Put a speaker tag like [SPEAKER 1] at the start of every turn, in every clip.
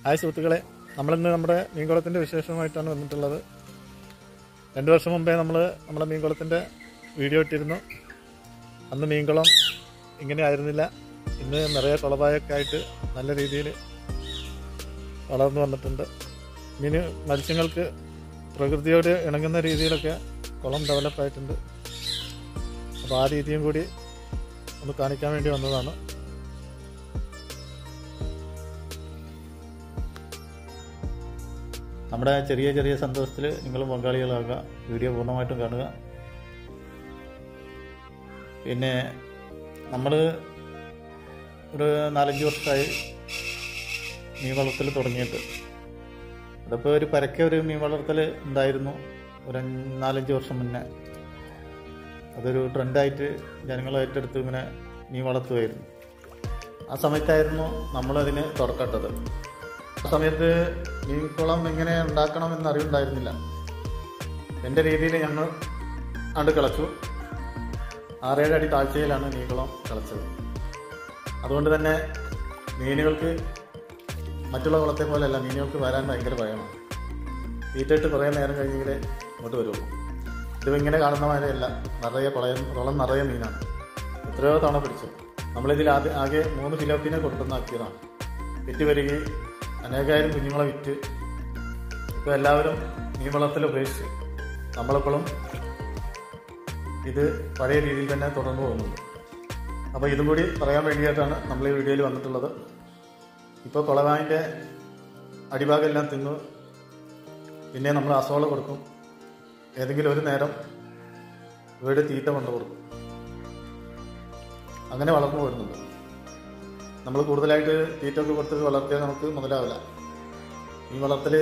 [SPEAKER 1] hi സുഹൃത്തുക്കളെ നമ്മളിന്ന് നമ്മുടെ മീൻകുളത്തിൻ്റെ വിശേഷമായിട്ടാണ് വന്നിട്ടുള്ളത് രണ്ട് വർഷം മുമ്പേ നമ്മൾ നമ്മുടെ മീൻകുളത്തിൻ്റെ വീഡിയോ ഇട്ടിരുന്നു അന്ന് മീൻകുളം ഇങ്ങനെ ആയിരുന്നില്ല ഇന്ന് നിറയെ കുളപായൊക്കെ ആയിട്ട് നല്ല രീതിയിൽ വളർന്നു വന്നിട്ടുണ്ട് മീൻ മത്സ്യങ്ങൾക്ക് പ്രകൃതിയോട് ഇണങ്ങുന്ന രീതിയിലൊക്കെ കുളം ഡെവലപ്പ് ആയിട്ടുണ്ട് അപ്പോൾ ആ രീതിയും കൂടി ഒന്ന് കാണിക്കാൻ വേണ്ടി വന്നതാണ് നമ്മുടെ ചെറിയ ചെറിയ സന്തോഷത്തിൽ നിങ്ങൾ പങ്കാളികളാകുക വീഡിയോ പൂർണ്ണമായിട്ടും കാണുക പിന്നെ നമ്മൾ ഒരു നാലഞ്ച് വർഷമായി മീൻ വളർത്തൽ തുടങ്ങിയിട്ട് അതിപ്പോൾ ഒരു പരക്കെ ഒരു മീൻ വളർത്തൽ ഉണ്ടായിരുന്നു ഒരു അഞ്ച് നാലഞ്ച് വർഷം മുന്നേ അതൊരു ട്രെൻഡായിട്ട് ജനങ്ങൾ ഏറ്റെടുത്ത് ഇങ്ങനെ മീൻ വളർത്തുമായിരുന്നു ആ സമയത്തായിരുന്നു നമ്മളതിന് തുടക്കട്ടത് ആ സമയത്ത് മീൻകുളം എങ്ങനെ ഉണ്ടാക്കണമെന്ന് അറിവുണ്ടായിരുന്നില്ല എൻ്റെ രീതിയിൽ ഞങ്ങൾ ആണ്ട് കിളച്ചു ആറേഴ് അടി താഴ്ചയിലാണ് മീൻകുളം കിളച്ചത് അതുകൊണ്ട് തന്നെ മീനുകൾക്ക് മറ്റുള്ള കുളത്തെ പോലെയല്ല മീനുകൾക്ക് വരാൻ ഭയങ്കര ഭയമാണ് തീറ്റിട്ട് കുറേ നേരം കഴിഞ്ഞെങ്കിലേ ഇങ്ങോട്ട് വരുള്ളൂ ഇത് ഇങ്ങനെ കാണുന്ന മാതിരിയല്ല നിറയെ കുളയം കുളം നിറയെ മീനാണ് എത്രയോ തവണ പിടിച്ചു നമ്മളിതിൽ ആദ്യം ആകെ മൂന്ന് ഫിലോപ്പിനെ കൊണ്ടുവന്നാക്കിയതാണ് വിറ്റ് വരികയും അനേകായിരം കുഞ്ഞുങ്ങളെ വിറ്റ് ഇപ്പോൾ എല്ലാവരും മീൻ വളർത്തൽ ഉപേക്ഷിച്ച് നമ്മളിപ്പോഴും ഇത് പഴയ രീതിയിൽ തന്നെ തുടർന്നു പോകുന്നുണ്ട് അപ്പോൾ ഇതും കൂടി പറയാൻ വേണ്ടിയിട്ടാണ് നമ്മൾ ഈ വീഡിയോയിൽ വന്നിട്ടുള്ളത് ഇപ്പോൾ കുളവാങ്ങിൻ്റെ അടിഭാഗം എല്ലാം തിന്നു പിന്നെ നമ്മൾ അസോള കൊടുക്കും ഏതെങ്കിലും ഒരു നേരം വീട് തീറ്റ കൊണ്ട് കൊടുക്കും അങ്ങനെ വളർന്നു വരുന്നുണ്ട് നമ്മൾ കൂടുതലായിട്ട് തീറ്റ ഒക്കെ കൊടുത്ത് വളർത്തിയാൽ നമുക്ക് മുതലാവില്ല മീൻ വളർത്തൽ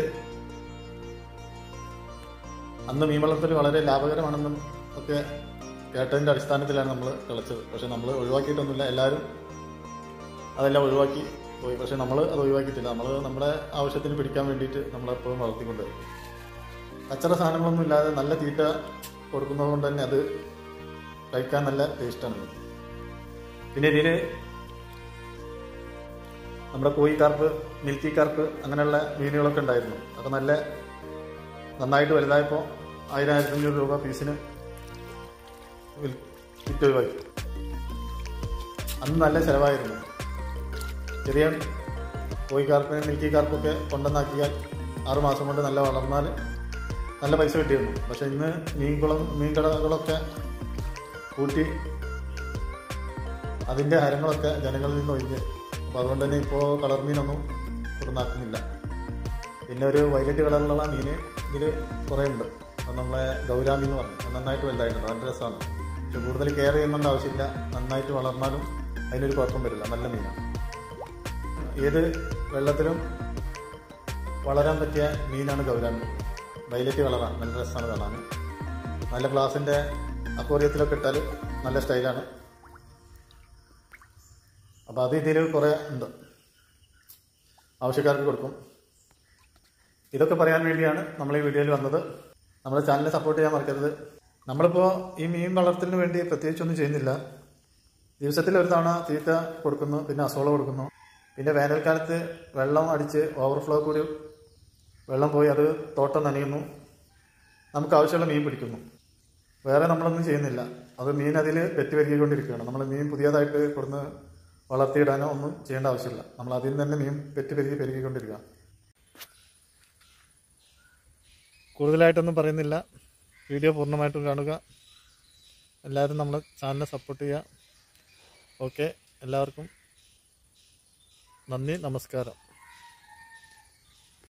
[SPEAKER 1] അന്ന് മീൻ വളർത്തൽ വളരെ ലാഭകരമാണെന്നും ഒക്കെ കേട്ടതിൻ്റെ അടിസ്ഥാനത്തിലാണ് നമ്മൾ കളിച്ചത് പക്ഷെ നമ്മൾ ഒഴിവാക്കിയിട്ടൊന്നുമില്ല എല്ലാവരും അതെല്ലാം ഒഴിവാക്കി പോയി പക്ഷെ നമ്മൾ അത് ഒഴിവാക്കിയിട്ടില്ല നമ്മൾ നമ്മുടെ ആവശ്യത്തിന് പിടിക്കാൻ വേണ്ടിയിട്ട് നമ്മളെപ്പോഴും വളർത്തിക്കൊണ്ടുവരും കച്ചറ സാധനങ്ങളൊന്നും ഇല്ലാതെ നല്ല തീറ്റ കൊടുക്കുന്നത് കൊണ്ട് തന്നെ അത് കഴിക്കാൻ നല്ല ടേസ്റ്റാണ് പിന്നെ ഇതിൽ നമ്മുടെ കോയി കാർപ്പ് മിൽക്കി കാർപ്പ് അങ്ങനെയുള്ള മീനുകളൊക്കെ ഉണ്ടായിരുന്നു അതൊക്കെ നല്ല നന്നായിട്ട് വലുതായപ്പോൾ ആയിരം ആയിരത്തഞ്ഞൂറ് രൂപ പീസിന് വിൽ- വിറ്റ് ഒഴിവാക്കി അന്ന് നല്ല ചിലവായിരുന്നു ചെറിയ കോയി കാർപ്പിന് മിൽക്കി കാർപ്പൊക്കെ കൊണ്ടുവന്നാക്കിയാൽ ആറ് മാസം കൊണ്ട് നല്ല വളർന്നാൽ നല്ല പൈസ കിട്ടിയിരുന്നു പക്ഷെ ഇന്ന് മീൻകുളം മീൻ കടകളൊക്കെ കൂട്ടി അതിൻ്റെ ഹരങ്ങളൊക്കെ ജനങ്ങളിൽ നിന്ന് ഒഴിഞ്ഞ് അപ്പോൾ അതുകൊണ്ട് തന്നെ ഇപ്പോൾ കളർ മീനൊന്നും കൊടുന്നാക്കുന്നില്ല പിന്നെ ഒരു വൈലറ്റ് കളറിലുള്ള മീൻ ഇതിൽ കുറേ ഉണ്ട് അത് നമ്മളെ ഗൗരാമി എന്ന് പറഞ്ഞു അത് നന്നായിട്ട് വലുതായിട്ടുണ്ട് നല്ല രസമാണ് പക്ഷെ കൂടുതൽ കെയർ ചെയ്യുന്നതിൻ്റെ ആവശ്യമില്ല നന്നായിട്ട് വളർന്നാലും അതിനൊരു കുഴപ്പം വരില്ല നല്ല മീനാണ് ഏത് വെള്ളത്തിലും വളരാൻ പറ്റിയ മീനാണ് ഗൗരാമി വൈലറ്റ് കളറാണ് നല്ല രസമാണ് കാണാൻ നല്ല ഗ്ലാസിൻ്റെ അക്വോറിയത്തിലൊക്കെ ഇട്ടാൽ നല്ല സ്റ്റൈലാണ് അപ്പോൾ അത് ഇതിൽ കുറേ ഉണ്ട് ആവശ്യക്കാർക്ക് കൊടുക്കും ഇതൊക്കെ പറയാൻ വേണ്ടിയാണ് നമ്മൾ ഈ വീഡിയോയിൽ വന്നത് നമ്മുടെ ചാനലിനെ സപ്പോർട്ട് ചെയ്യാൻ മറക്കരുത് നമ്മളിപ്പോൾ ഈ മീൻ വളർത്തലിന് വേണ്ടി പ്രത്യേകിച്ചൊന്നും ചെയ്യുന്നില്ല ദിവസത്തിൽ ഒരു തവണ തീറ്റ കൊടുക്കുന്നു പിന്നെ അസോള കൊടുക്കുന്നു പിന്നെ വേനൽക്കാലത്ത് വെള്ളം അടിച്ച് ഓവർഫ്ലോ കൂടി വെള്ളം പോയി അത് തോട്ടം നനയുന്നു നമുക്ക് ആവശ്യമുള്ള മീൻ പിടിക്കുന്നു വേറെ നമ്മളൊന്നും ചെയ്യുന്നില്ല അത് മീൻ അതിൽ പെറ്റി പെരുകിക്കൊണ്ടിരിക്കുകയാണ് നമ്മൾ മീൻ പുതിയതായിട്ട് കൊടുന്ന് വളർത്തിയിടാനോ ഒന്നും ചെയ്യേണ്ട ആവശ്യമില്ല നമ്മൾ അതിൽ തന്നെ മീൻ പെറ്റി പെരുകി പെരുകിക്കൊണ്ടിരിക്കുക കൂടുതലായിട്ടൊന്നും പറയുന്നില്ല വീഡിയോ പൂർണ്ണമായിട്ടും കാണുക എല്ലാവരും നമ്മുടെ ചാനലിനെ സപ്പോർട്ട് ചെയ്യുക ഓക്കെ എല്ലാവർക്കും നന്ദി നമസ്കാരം